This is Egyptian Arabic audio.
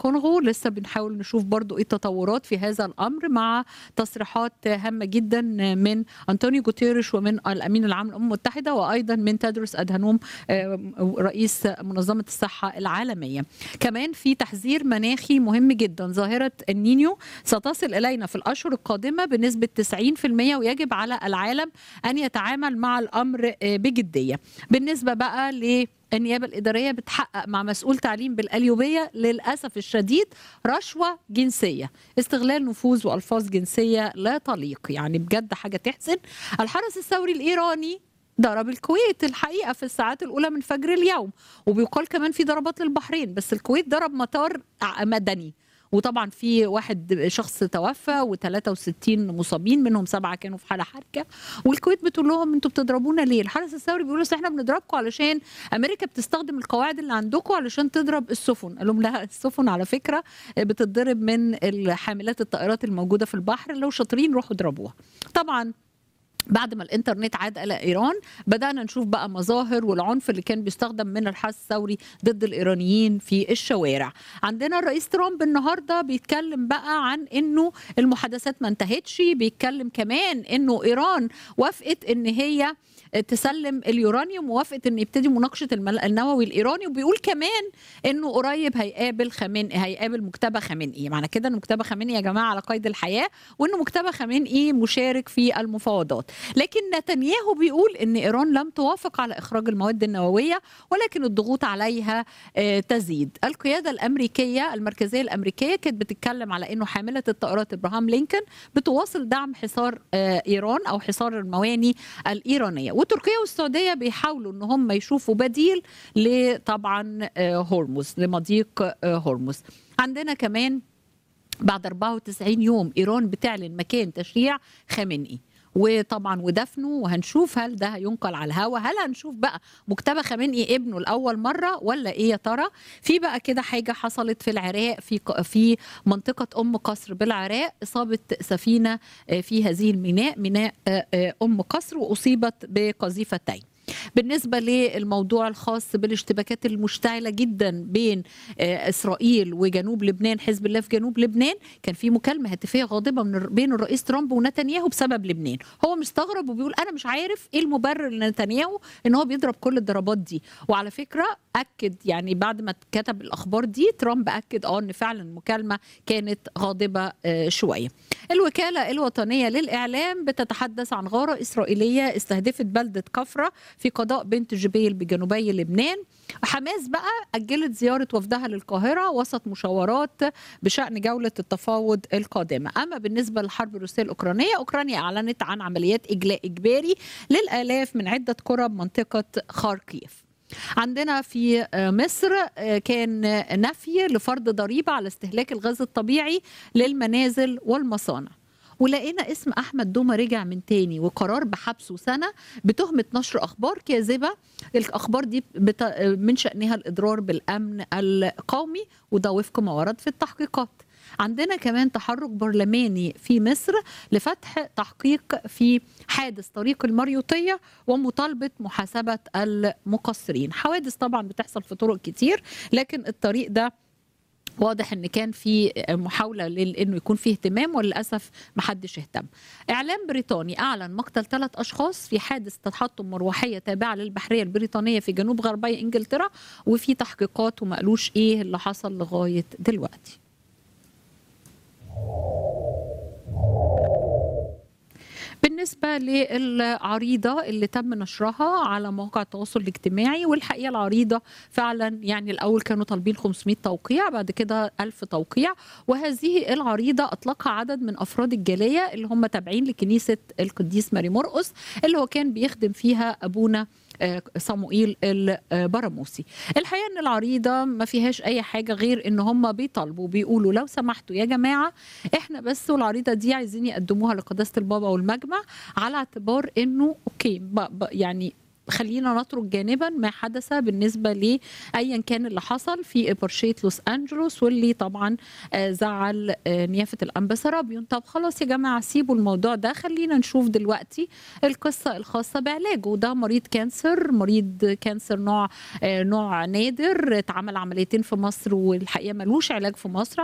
الكونغو لسه بنحاول نشوف برضو ايه التطورات في هذا الامر مع تصريحات هامه جدا من انطونيو جوتيريش ومن الامين العام للامم المتحده وايضا من تدرس ادهانوم رئيس منظمه الصحه العالميه كمان في تحذير مناخي مهم جدا ظاهره النينيو ستصل الينا في الاشهر القادمه بنسبه 90% ويجب على العالم ان يتعامل مع الامر بجديه بالنسبه بقى ل النيابة الإدارية بتحقق مع مسؤول تعليم بالقليوبية للأسف الشديد رشوة جنسية استغلال نفوذ وألفاظ جنسية لا تليق يعني بجد حاجة تحزن الحرس الثوري الإيراني ضرب الكويت الحقيقه في الساعات الاولى من فجر اليوم وبيقال كمان في ضربات للبحرين بس الكويت ضرب مطار مدني وطبعا في واحد شخص توفى و63 مصابين منهم سبعه كانوا في حاله حركه والكويت بتقول لهم انتوا بتضربونا ليه؟ الحرس الثوري بيقول لهم احنا بنضربكم علشان امريكا بتستخدم القواعد اللي عندكم علشان تضرب السفن، قال لهم لا السفن على فكره بتتضرب من الحاملات الطائرات الموجوده في البحر لو شاطرين روحوا اضربوها. طبعا بعد ما الانترنت عاد الى ايران بدانا نشوف بقى مظاهر والعنف اللي كان بيستخدم من الحرس الثوري ضد الايرانيين في الشوارع عندنا الرئيس ترامب النهارده بيتكلم بقى عن انه المحادثات ما انتهتش بيتكلم كمان انه ايران وافقت ان هي تسلم اليورانيوم ووافقت ان يبتدي مناقشه النووي الايراني وبيقول كمان انه قريب هيقابل خامن هيقابل مجتبى خامنئي معنى كده ان مجتبى خامنئي يا جماعه على قيد الحياه وان مجتبى خامنئي مشارك في المفاوضات لكن نتنياهو بيقول ان ايران لم توافق على اخراج المواد النوويه ولكن الضغوط عليها تزيد القياده الامريكيه المركزيه الامريكيه كانت بتتكلم على انه حامله الطائرات ابراهام لينكولن بتواصل دعم حصار ايران او حصار المواني الايرانيه وتركيا والسعوديه بيحاولوا ان هم يشوفوا بديل لطبعا هرمز لمضيق هرمز عندنا كمان بعد 94 يوم ايران بتعلن مكان تشريع خامنئي وطبعا ودفنه وهنشوف هل ده هينقل على الهوا هل هنشوف بقى مجتبى خامنئي ابنه لاول مره ولا ايه يا ترى في بقى كده حاجه حصلت في العراق في في منطقه ام قصر بالعراق اصابه سفينه في هذه الميناء ميناء ام قصر واصيبت بقذيفتين بالنسبة للموضوع الخاص بالاشتباكات المشتعلة جدا بين إسرائيل وجنوب لبنان حزب الله في جنوب لبنان كان في مكالمة هاتفية غاضبة من بين الرئيس ترامب ونتنياهو بسبب لبنان هو مستغرب وبيقول أنا مش عارف إيه المبرر لنتنياهو إن هو بيضرب كل الضربات دي وعلى فكرة أكد يعني بعد ما كتب الأخبار دي ترامب أكد أه إن فعلا المكالمة كانت غاضبة شوية الوكالة الوطنية للإعلام بتتحدث عن غارة إسرائيلية استهدفت بلدة كفرة في قضاء بنت جبيل بجنوبي لبنان حماس بقى أجلت زيارة وفدها للقاهرة وسط مشاورات بشأن جولة التفاوض القادمة أما بالنسبة للحرب الروسية الأوكرانية أوكرانيا أعلنت عن عمليات إجلاء إجباري للآلاف من عدة قرى بمنطقة خاركيف عندنا في مصر كان نفي لفرض ضريبة على استهلاك الغاز الطبيعي للمنازل والمصانع ولقينا اسم احمد دوما رجع من تاني وقرار بحبسه سنه بتهمه نشر اخبار كاذبه الاخبار دي بت... من شانها الاضرار بالامن القومي وده وفق ما ورد في التحقيقات عندنا كمان تحرك برلماني في مصر لفتح تحقيق في حادث طريق المريوطية ومطالبة محاسبة المقصرين حوادث طبعا بتحصل في طرق كتير لكن الطريق ده واضح ان كان في محاوله لانه يكون فيه اهتمام وللاسف ما حدش اهتم. اعلام بريطاني اعلن مقتل ثلاث اشخاص في حادث تحطم مروحيه تابعه للبحريه البريطانيه في جنوب غربي انجلترا وفي تحقيقات وما قالوش ايه اللي حصل لغايه دلوقتي. بالنسبة للعريضة اللي تم نشرها على مواقع التواصل الاجتماعي والحقيقة العريضة فعلا يعني الأول كانوا طالبين 500 توقيع بعد كده 1000 توقيع وهذه العريضة أطلقها عدد من أفراد الجالية اللي هم تابعين لكنيسة القديس ماري مرقس اللي هو كان بيخدم فيها أبونا صموئيل البراموسي الحقيقه ان العريضه ما فيهاش اي حاجه غير ان هم بيطالبوا بيقولوا لو سمحتوا يا جماعه احنا بس والعريضه دي عايزين يقدموها لقداسه البابا والمجمع على اعتبار انه اوكي ب ب يعني خلينا نترك جانبا ما حدث بالنسبه لايا كان اللي حصل في ابرشيه لوس انجلوس واللي طبعا زعل نيافه الانبا سرابيون طب خلاص يا جماعه سيبوا الموضوع ده خلينا نشوف دلوقتي القصه الخاصه بعلاجه ده مريض كانسر مريض كانسر نوع نوع نادر اتعمل عمليتين في مصر والحقيقه ملوش علاج في مصر